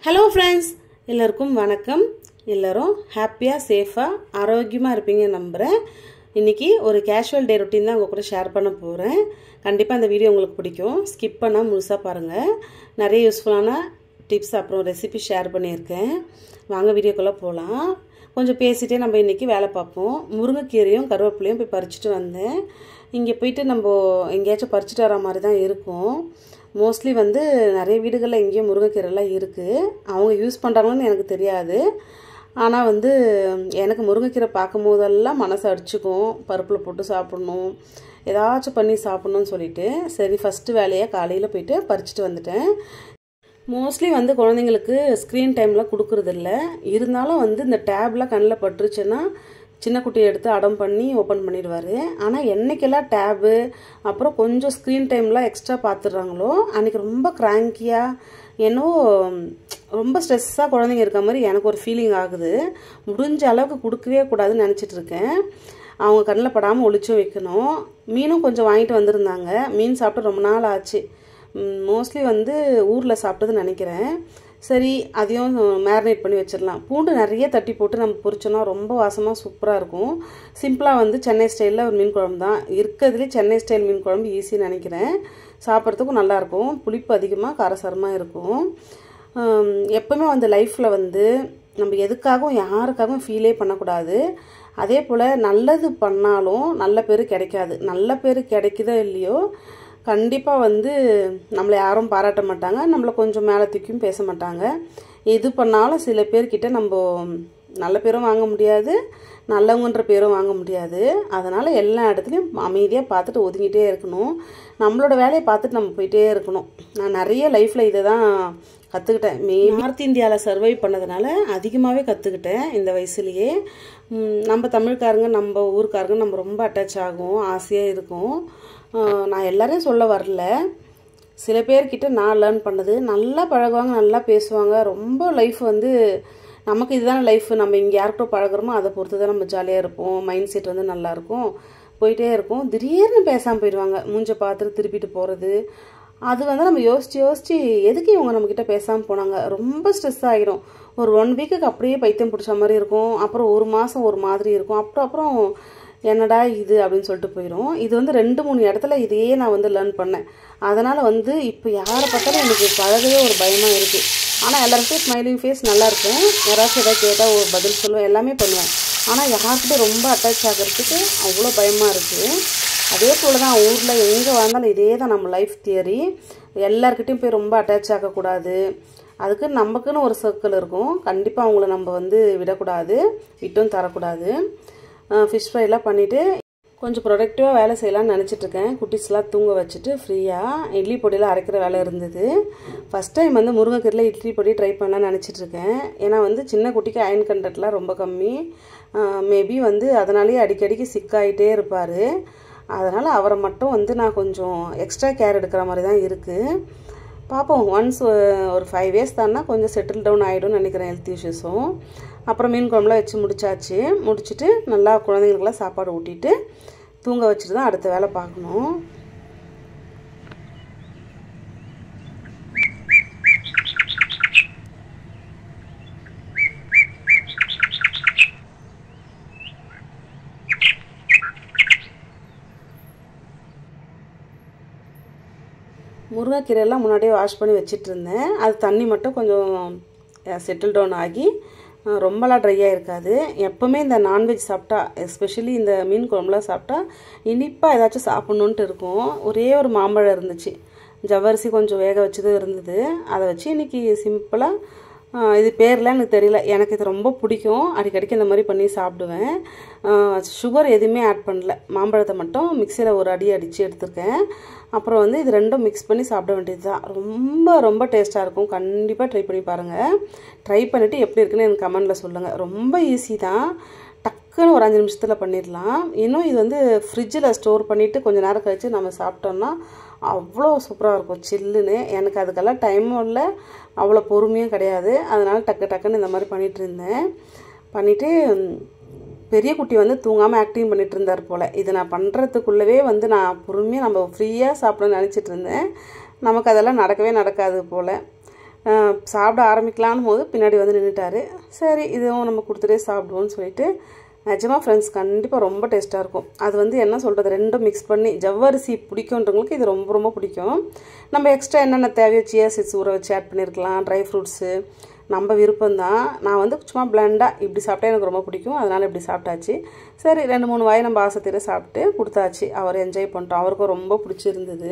hello friends எல்லோருக்கும் வணக்கம் எல்லோரும் ஹாப்பியாக சேஃபாக ஆரோக்கியமாக இருப்பீங்க நம்புகிறேன் இன்றைக்கி ஒரு கேஷுவல் டே ரொட்டீன் தான் உங்கள் கூட ஷேர் பண்ண போகிறேன் கண்டிப்பாக இந்த வீடியோ உங்களுக்கு பிடிக்கும் ஸ்கிப் பண்ணால் முழுசாக பாருங்கள் நிறைய யூஸ்ஃபுல்லான டிப்ஸ் அப்புறம் ரெசிபி ஷேர் பண்ணியிருக்கேன் வாங்க வீடியோக்குள்ளே போகலாம் கொஞ்சம் பேசிகிட்டே நம்ம இன்றைக்கி வேலை பார்ப்போம் முருங்கைக்கீரையும் கருவேப்பிலையும் போய் பறிச்சுட்டு வந்தேன் இங்கே போயிட்டு நம்ம எங்கேயாச்சும் பறிச்சுட்டு வர மாதிரி தான் இருக்கும் மோஸ்ட்லி வந்து நிறைய வீடுகளில் எங்கேயும் முருங்கைக்கீரைலாம் இருக்குது அவங்க யூஸ் பண்ணுறாங்கன்னு எனக்கு தெரியாது ஆனால் வந்து எனக்கு முருங்கைக்கீரை பார்க்கும் போதெல்லாம் மனசு அடிச்சுக்கும் பருப்பில் போட்டு சாப்பிட்ணும் ஏதாச்சும் பண்ணி சாப்பிட்ணுன்னு சொல்லிட்டு சரி ஃபஸ்ட்டு வேலையாக காலையில் போயிட்டு பறிச்சுட்டு வந்துட்டேன் மோஸ்ட்லி வந்து குழந்தைங்களுக்கு ஸ்க்ரீன் டைமில் கொடுக்குறதில்ல இருந்தாலும் வந்து இந்த டேப்லாம் கண்ணில் பட்டுருச்சுன்னா சின்ன குட்டியை எடுத்து அடம் பண்ணி ஓப்பன் பண்ணிடுவார் ஆனால் என்னைக்கெல்லாம் டேபு அப்புறம் கொஞ்சம் ஸ்க்ரீன் டைம்லாம் எக்ஸ்ட்ரா பார்த்துடுறாங்களோ அன்றைக்கி ரொம்ப க்ராங்கியாக என்னோ ரொம்ப ஸ்ட்ரெஸ்ஸாக குழந்தைங்க இருக்க மாதிரி எனக்கு ஒரு ஃபீலிங் ஆகுது முடிஞ்ச அளவுக்கு கொடுக்கவே கூடாதுன்னு நினச்சிட்டு இருக்கேன் அவங்க கண்ணில் படாமல் ஒளிச்சும் வைக்கணும் மீனும் கொஞ்சம் வாங்கிட்டு வந்திருந்தாங்க மீன் சாப்பிட்டு ரொம்ப நாள் ஆச்சு மோஸ்ட்லி வந்து ஊரில் சாப்பிட்டதுன்னு நினைக்கிறேன் சரி அதையும் மேரினேட் பண்ணி வச்சிடலாம் பூண்டு நிறைய தட்டி போட்டு நம்ம பொரிச்சோன்னா ரொம்ப வாசமாக சூப்பராக இருக்கும் சிம்பிளாக வந்து சென்னை ஸ்டைலில் ஒரு மீன் குழம்பு தான் இருக்கிறதுலே சென்னை ஸ்டைல் மீன் குழம்பு ஈஸின்னு நினைக்கிறேன் சாப்பிட்றதுக்கும் நல்லாயிருக்கும் புளிப்பு அதிகமாக காரசாரமாக இருக்கும் எப்பவுமே வந்து லைஃப்பில் வந்து நம்ம எதுக்காகவும் யாருக்காகவும் ஃபீலே பண்ணக்கூடாது அதே போல் நல்லது பண்ணாலும் நல்ல பேர் கிடைக்காது நல்ல பேர் கிடைக்குதோ இல்லையோ கண்டிப்பாக வந்து நம்மளை யாரும் பாராட்ட மாட்டாங்க நம்மளை கொஞ்சம் மேலே தூக்கியும் பேச மாட்டாங்க எது பண்ணாலும் சில பேர்கிட்ட நம்ம நல்ல பேரும் வாங்க முடியாது நல்லவங்கன்ற பேரும் வாங்க முடியாது அதனால் எல்லா இடத்துலையும் அமைதியாக பார்த்துட்டு ஒதுங்கிட்டே இருக்கணும் நம்மளோட வேலையை பார்த்துட்டு நம்ம போயிட்டே இருக்கணும் நான் நிறைய லைஃப்பில் இதை தான் கற்றுக்கிட்டேன் மே நார்த் இந்தியாவில் சர்வை பண்ணதுனால அதிகமாகவே கற்றுக்கிட்டேன் இந்த வயசுலேயே நம்ம தமிழ்காரங்க நம்ம ஊருக்காரங்க நம்ம ரொம்ப அட்டாச் ஆகும் ஆசையாக இருக்கும் நான் எல்லாரையும் சொல்ல வரல சில பேர்கிட்ட நான் லேர்ன் பண்ணது நல்லா பழகுவாங்க நல்லா பேசுவாங்க ரொம்ப லைஃப் வந்து நமக்கு இதுதான் லைஃப் நம்ம இங்கே யார்கிட்ட பழகிறோமோ அதை பொறுத்து தான் நம்ம ஜாலியாக இருப்போம் மைண்ட் செட் வந்து நல்லாயிருக்கும் போயிட்டே இருக்கும் திடீர்னு பேசாமல் போயிடுவாங்க மூஞ்சை பார்த்துட்டு திருப்பிட்டு போகிறது அது வந்து நம்ம யோசிச்சு யோசிச்சு எதுக்கு இவங்க நம்மக்கிட்ட பேசாமல் போனாங்க ரொம்ப ஸ்ட்ரெஸ் ஆகிடும் ஒரு ஒன் வீக்குக்கு அப்படியே பைத்தியம் பிடிச்ச மாதிரி இருக்கும் அப்புறம் ஒரு மாதம் ஒரு மாதிரி இருக்கும் அப்புறம் அப்புறம் என்னடா இது அப்படின்னு சொல்லிட்டு போயிடும் இது வந்து ரெண்டு மூணு இடத்துல இதையே நான் வந்து லேர்ன் பண்ணேன் அதனால் வந்து இப்போ யாரை பார்த்தாலும் எனக்கு பழகவே ஒரு பயமாக இருக்குது ஆனால் எல்லாருக்கும் ஸ்மைலிங் ஃபேஸ் நல்லாயிருக்கும் யாராச்சும் எதாவது கேட்டால் ஒரு பதில் சொல்லுவேன் எல்லாமே பண்ணுவேன் ஆனால் யார்கிட்ட ரொம்ப அட்டாச் ஆகிறதுக்கு அவ்வளோ பயமாக இருக்குது அதே போல் தான் ஊரில் எங்கே வாழ்ந்தாலும் இதே தான் நம்ம லைஃப் தியரி எல்லாருக்கிட்டையும் போய் ரொம்ப அட்டாச் ஆகக்கூடாது அதுக்கு நமக்குன்னு ஒரு சர்க்கிள் இருக்கும் கண்டிப்பாக அவங்கள நம்ம வந்து விடக்கூடாது விட்டும் தரக்கூடாது ஃபிஷ் ஃப்ரைலாம் பண்ணிவிட்டு கொஞ்சம் ப்ரொடக்டிவாக வேலை செய்யலாம்னு நினச்சிட்ருக்கேன் குட்டிஸ்லாம் தூங்க வச்சுட்டு ஃப்ரீயாக இட்லி பொடியில் அரைக்கிற வேலை இருந்தது ஃபஸ்ட் டைம் வந்து முருங்கைக்கீரையில் இட்லி பொடி ட்ரை பண்ணலாம்னு நினச்சிட்ருக்கேன் ஏன்னா வந்து சின்ன குட்டிக்கு அயன் கண்டென்ட்லாம் ரொம்ப கம்மி மேபி வந்து அதனாலேயே அடிக்கடிக்கு சிக்காயிட்டே இருப்பார் அதனால் அவரை மட்டும் வந்து நான் கொஞ்சம் எக்ஸ்ட்ரா கேர் எடுக்கிற மாதிரி தான் இருக்குது பார்ப்போம் ஒன்ஸ் ஒரு ஃபைவ் இயர்ஸ் தானா கொஞ்சம் செட்டில் டவுன் ஆகிடும்னு நினைக்கிறேன் ஹெல்த் இஷ்யூஸும் அப்புறம் மீன் குழம்புலாம் வச்சு முடிச்சாச்சு முடிச்சுட்டு நல்லா குழந்தைங்களுக்குலாம் சாப்பாடு ஊட்டிட்டு தூங்க வச்சுட்டு தான் அடுத்த வேலை பார்க்கணும் முருங்கைக்கீரையெல்லாம் முன்னாடியே வாஷ் பண்ணி வச்சிட்டு இருந்தேன் அது தண்ணி மட்டும் கொஞ்சம் செட்டில் டவுன் ஆகி ரொம்பலாம் ட்ரையாக இருக்காது எப்போவுமே இந்த நான்வெஜ் சாப்பிட்டா எஸ்பெஷலி இந்த மீன் குழம்புலாம் சாப்பிட்டா இனிப்பாக ஏதாச்சும் சாப்பிட்ணுன்ட்டு இருக்கும் ஒரே ஒரு மாம்பழம் இருந்துச்சு ஜவ்வரிசி கொஞ்சம் வேக வச்சதும் இருந்தது அதை வச்சு இன்றைக்கி சிம்பிளாக இது பேர்லாம் எனக்கு தெரியல எனக்கு இது ரொம்ப பிடிக்கும் அடிக்கடிக்கு இந்த மாதிரி பண்ணி சாப்பிடுவேன் சுகர் எதுவுமே ஆட் பண்ணல மாம்பழத்தை மட்டும் மிக்சியில் ஒரு அடி அடித்து எடுத்திருக்கேன் அப்புறம் வந்து இது ரெண்டும் மிக்ஸ் பண்ணி சாப்பிட வேண்டியது தான் ரொம்ப ரொம்ப டேஸ்ட்டாக இருக்கும் கண்டிப்பாக ட்ரை பண்ணி பாருங்கள் ட்ரை பண்ணிவிட்டு எப்படி இருக்குன்னு எனக்கு கமெண்டில் சொல்லுங்கள் ரொம்ப ஈஸி தான் டக்குன்னு ஒரு அஞ்சு நிமிஷத்தில் பண்ணிடலாம் இன்னும் இது வந்து ஃப்ரிட்ஜில் ஸ்டோர் பண்ணிவிட்டு கொஞ்சம் நேரம் கழித்து நம்ம சாப்பிட்டோம்னா அவ்வளோ சூப்பராக இருக்கும் சில்லுன்னு எனக்கு அதுக்கெல்லாம் டைமும் இல்லை அவ்வளோ பொறுமையும் கிடையாது அதனால் டக்கு டக்குன்னு இந்த மாதிரி பண்ணிகிட்டு இருந்தேன் பண்ணிவிட்டு பெரிய குட்டி வந்து தூங்காமல் ஆக்டிங் பண்ணிட்டு இருந்தார் போல் இதை நான் பண்ணுறதுக்குள்ளவே வந்து நான் பொறுமையாக நம்ம ஃப்ரீயாக சாப்பிடணும்னு நினச்சிட்டு இருந்தேன் நமக்கு அதெல்லாம் நடக்கவே நடக்காது போல் சாப்பிட ஆரம்பிக்கலான்னு போது பின்னாடி வந்து நின்றுட்டாரு சரி இதுவும் நம்ம கொடுத்துட்டே சாப்பிடுவோம்னு சொல்லிட்டு நிஜமாக ஃப்ரெண்ட்ஸ் கண்டிப்பாக ரொம்ப டேஸ்ட்டாக இருக்கும் அது வந்து என்ன சொல்கிறது ரெண்டும் மிக்ஸ் பண்ணி ஜவ்வரிசி பிடிக்குன்றவங்களுக்கு இது ரொம்ப ரொம்ப பிடிக்கும் நம்ம எக்ஸ்ட்ரா என்னென்ன தேவையோ சியா சீட்ஸ் ஊற வச்சு ஆட் பண்ணியிருக்கலாம் ட்ரை ஃப்ரூட்ஸு நம்ம விருப்பம்தான் நான் வந்து சும்மா பிளெண்டாக இப்படி சாப்பிட்டா எனக்கு ரொம்ப பிடிக்கும் அதனால் இப்படி சாப்பிட்டாச்சு சரி ரெண்டு மூணு வாய் நம்ம ஆசை சாப்பிட்டு கொடுத்தாச்சு அவர் என்ஜாய் பண்ணிட்டோம் அவருக்கும் ரொம்ப பிடிச்சிருந்தது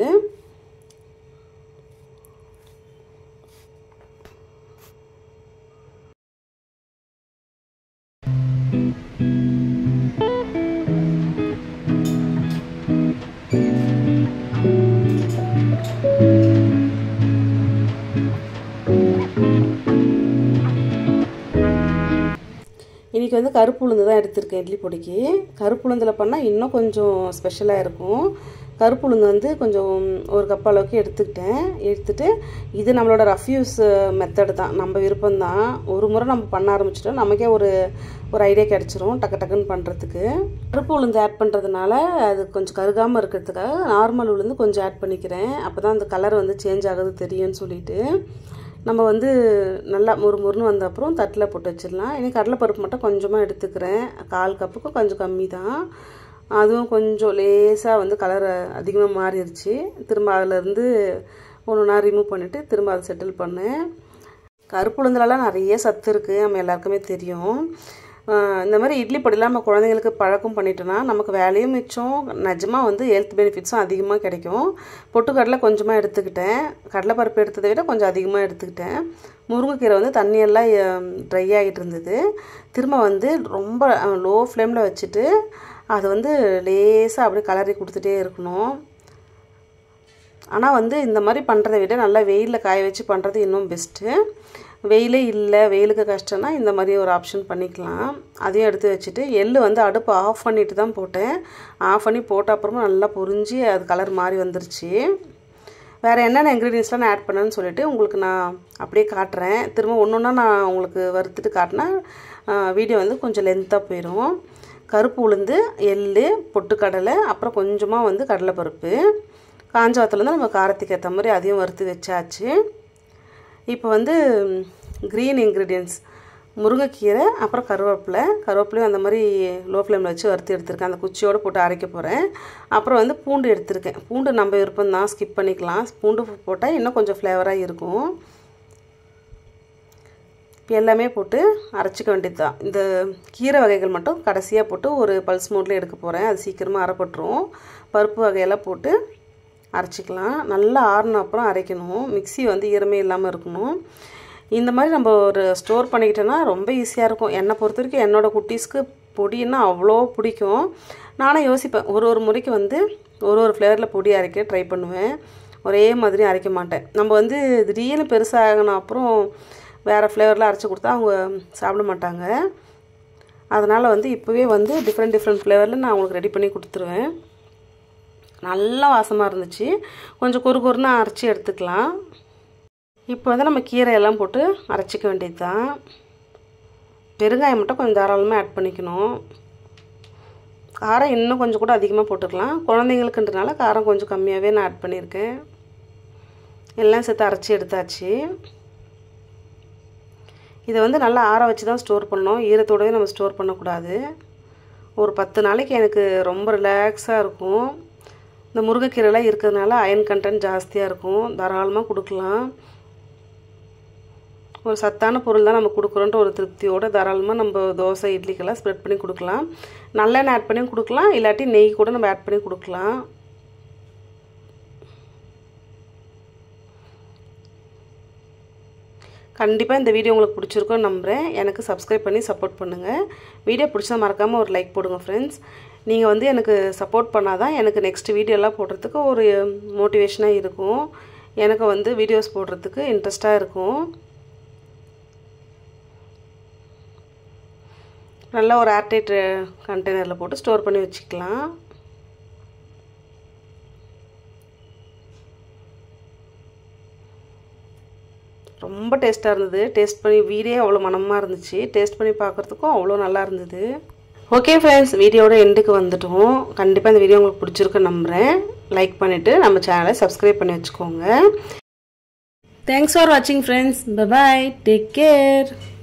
இன்றைக்கி வந்து கருப்பு உளுந்து தான் எடுத்திருக்கேன் இட்லி பொடிக்கு கருப்பு உளுந்தில் பண்ணால் இன்னும் கொஞ்சம் ஸ்பெஷலாக இருக்கும் கருப்பு உளுந்து வந்து கொஞ்சம் ஒரு கப் அளவுக்கு எடுத்துக்கிட்டேன் எடுத்துகிட்டு இது நம்மளோட ரஃப் யூஸ் மெத்தடு தான் நம்ம விருப்பம்தான் ஒரு முறை நம்ம பண்ண ஆரம்பிச்சிட்டோம் நமக்கே ஒரு ஒரு ஐடியா கிடச்சிரும் டக்கு டக்குன்னு பண்ணுறதுக்கு கருப்பு உளுந்து ஆட் பண்ணுறதுனால அது கொஞ்சம் கருகாமல் இருக்கிறதுக்காக நார்மல் உளுந்து கொஞ்சம் ஆட் பண்ணிக்கிறேன் அப்போ தான் அந்த கலர் வந்து சேஞ்ச் ஆகுது தெரியும்னு சொல்லிட்டு நம்ம வந்து நல்லா முறு முறுன்னு வந்த அப்புறம் தட்டில் போட்டு வச்சிடலாம் இனி கடலைப்பருப்பு மட்டும் கொஞ்சமாக எடுத்துக்கிறேன் கால் கப்புக்கும் கொஞ்சம் கம்மி தான் அதுவும் கொஞ்சம் லேசாக வந்து கலர் அதிகமாக மாறிடுச்சு திரும்ப அதிலேருந்து ஒன்று ஒன்றா ரிமூவ் பண்ணிவிட்டு திரும்ப அதை செட்டில் பண்ணேன் கருப்பு உளுந்துலலாம் நிறைய சத்து இருக்குது நம்ம எல்லாருக்குமே தெரியும் இந்த மாதிரி இட்லி பொடிலாம் நம்ம குழந்தைங்களுக்கு பழக்கம் பண்ணிட்டோன்னா நமக்கு வேலையும் மிச்சம் நிஜமாக வந்து ஹெல்த் பெனிஃபிட்ஸும் அதிகமாக கிடைக்கும் பொட்டுக்கடலை கொஞ்சமாக எடுத்துக்கிட்டேன் கடலைப்பருப்பு எடுத்ததை விட கொஞ்சம் அதிகமாக எடுத்துக்கிட்டேன் முருங்கைக்கீரை வந்து தண்ணியெல்லாம் ட்ரை ஆகிட்டு இருந்தது திரும்ப வந்து ரொம்ப லோ ஃப்ளேமில் வச்சுட்டு அது வந்து லேசாக அப்படியே கலரி கொடுத்துட்டே இருக்கணும் ஆனால் வந்து இந்த மாதிரி பண்ணுறதை விட நல்லா வெயிலில் காய வச்சு பண்ணுறது இன்னும் பெஸ்ட்டு வெயிலே இல்லை வெயிலுக்கு கஷ்டம்னா இந்த மாதிரி ஒரு ஆப்ஷன் பண்ணிக்கலாம் அதையும் எடுத்து வச்சுட்டு எள்ளு வந்து அடுப்பு ஆஃப் பண்ணிட்டு தான் போட்டேன் ஆஃப் பண்ணி போட்ட அப்புறமா நல்லா பொரிஞ்சு அது கலர் மாறி வந்துருச்சு வேறு என்னென்ன இன்க்ரீடியன்ஸ்லாம் நான் ஆட் பண்ணேன்னு சொல்லிட்டு உங்களுக்கு நான் அப்படியே காட்டுறேன் திரும்ப ஒன்று ஒன்றா நான் உங்களுக்கு வறுத்துட்டு காட்டினா வீடியோ வந்து கொஞ்சம் லென்த்தாக போயிடும் கருப்பு உளுந்து எள் பொட்டுக்கடலை அப்புறம் கொஞ்சமாக வந்து கடலைப்பருப்பு காஞ்ச வாத்துலேருந்து நம்ம காரத்துக்கு ஏற்ற மாதிரி அதையும் வறுத்து வச்சாச்சு இப்போ வந்து க்ரீன் இன்க்ரீடியன்ஸ் முருங்கைக்கீரை அப்புறம் கருவேப்பிலை கருவேப்பிலையும் அந்த மாதிரி லோ ஃப்ளேமில் வச்சு வறுத்து எடுத்திருக்கேன் அந்த குச்சியோடு போட்டு அரைக்க போகிறேன் அப்புறம் வந்து பூண்டு எடுத்திருக்கேன் பூண்டு நம்ம விருப்பம் தான் ஸ்கிப் பண்ணிக்கலாம் பூண்டு போட்டால் இன்னும் கொஞ்சம் ஃப்ளேவராக இருக்கும் இப்போ எல்லாமே போட்டு அரைச்சிக்க வேண்டியது தான் இந்த கீரை வகைகள் மட்டும் கடைசியாக போட்டு ஒரு பல்ஸ் மோட்லேயே எடுக்க போகிறேன் அது சீக்கிரமாக அரைப்பட்டுரும் பருப்பு வகையெல்லாம் போட்டு அரைச்சிக்கலாம் நல்லா ஆறின அப்புறம் அரைக்கணும் மிக்சி வந்து ஈரமே இல்லாமல் இருக்கணும் இந்த மாதிரி நம்ம ஒரு ஸ்டோர் பண்ணிக்கிட்டோன்னா ரொம்ப ஈஸியாக இருக்கும் என்னை பொறுத்த வரைக்கும் என்னோடய குட்டீஸ்க்கு பொடின்னா அவ்வளோ பிடிக்கும் நானும் யோசிப்பேன் ஒரு ஒரு முறைக்கு வந்து ஒரு ஒரு ஃப்ளேவரில் பொடி அரைக்க ட்ரை பண்ணுவேன் ஒரே மாதிரி அரைக்க மாட்டேன் நம்ம வந்து திடீர்னு பெருசாகணும் அப்புறம் வேறு ஃப்ளேவரில் அரைச்சி கொடுத்தா அவங்க சாப்பிட மாட்டாங்க அதனால் வந்து இப்போவே வந்து டிஃப்ரெண்ட் டிஃப்ரெண்ட் ஃப்ளேவரில் நான் அவங்களுக்கு ரெடி பண்ணி கொடுத்துருவேன் நல்லா வாசமாக இருந்துச்சு கொஞ்சம் கொரு கொருன்னு அரைச்சி எடுத்துக்கலாம் இப்போ வந்து நம்ம கீரை எல்லாம் போட்டு அரைச்சிக்க வேண்டியது தான் பெருங்காயம் மட்டும் கொஞ்சம் தாராளமாக ஆட் பண்ணிக்கணும் காரம் இன்னும் கொஞ்சம் கூட அதிகமாக போட்டுக்கலாம் குழந்தைங்களுக்குன்றனால காரம் கொஞ்சம் கம்மியாகவே நான் ஆட் பண்ணியிருக்கேன் எல்லாம் சேர்த்து அரைச்சி எடுத்தாச்சு இதை வந்து நல்லா ஆற வச்சு தான் ஸ்டோர் பண்ணோம் ஈரத்தோடவே நம்ம ஸ்டோர் பண்ணக்கூடாது ஒரு பத்து நாளைக்கு எனக்கு ரொம்ப ரிலாக்ஸாக இருக்கும் இந்த முருங்கைக்கீரைலாம் இருக்கிறதுனால அயன் கண்டென்ட் ஜாஸ்தியாக இருக்கும் தாராளமாக கொடுக்கலாம் ஒரு சத்தான பொருள் தான் நம்ம கொடுக்குறோன்ற ஒரு திருப்தியோடு தாராளமாக நம்ம தோசை இட்லிக்கெல்லாம் ஸ்ப்ரெட் பண்ணி கொடுக்கலாம் நல்லெண்ணெய் ஆட் பண்ணி கொடுக்கலாம் இல்லாட்டி நெய் கூட நம்ம ஆட் பண்ணி கொடுக்கலாம் கண்டிப்பாக இந்த வீடியோ உங்களுக்கு பிடிச்சிருக்கோன்னு நம்புகிறேன் எனக்கு சப்ஸ்கிரைப் பண்ணி சப்போர்ட் பண்ணுங்கள் வீடியோ பிடிச்சா மறக்காமல் ஒரு லைக் போடுங்க ஃப்ரெண்ட்ஸ் நீங்கள் வந்து எனக்கு சப்போர்ட் பண்ணால் தான் எனக்கு நெக்ஸ்ட் வீடியோலாம் போடுறதுக்கு ஒரு மோட்டிவேஷனாக இருக்கும் எனக்கு வந்து வீடியோஸ் போடுறதுக்கு இன்ட்ரெஸ்ட்டாக இருக்கும் நல்லா ஒரு ஏர்டைட் கண்டெய்னரில் போட்டு ஸ்டோர் பண்ணி வச்சுக்கலாம் ரொம்ப டேஸ்ட்டாக இருந்தது டேஸ்ட் பண்ணி வீடே அவ்வளோ மனமாக இருந்துச்சு டேஸ்ட் பண்ணி பார்க்குறதுக்கும் அவ்வளோ நல்லா இருந்தது ஓகே ஃப்ரெண்ட்ஸ் வீடியோட எண்டுக்கு வந்துட்டோம் கண்டிப்பாக இந்த வீடியோ உங்களுக்கு பிடிச்சிருக்கு நம்புகிறேன் லைக் பண்ணிவிட்டு நம்ம சேனலை சப்ஸ்கிரைப் பண்ணி வச்சுக்கோங்க தேங்க்ஸ் ஃபார் வாட்சிங் ஃப்ரெண்ட்ஸ் பபாய் டேக் கேர்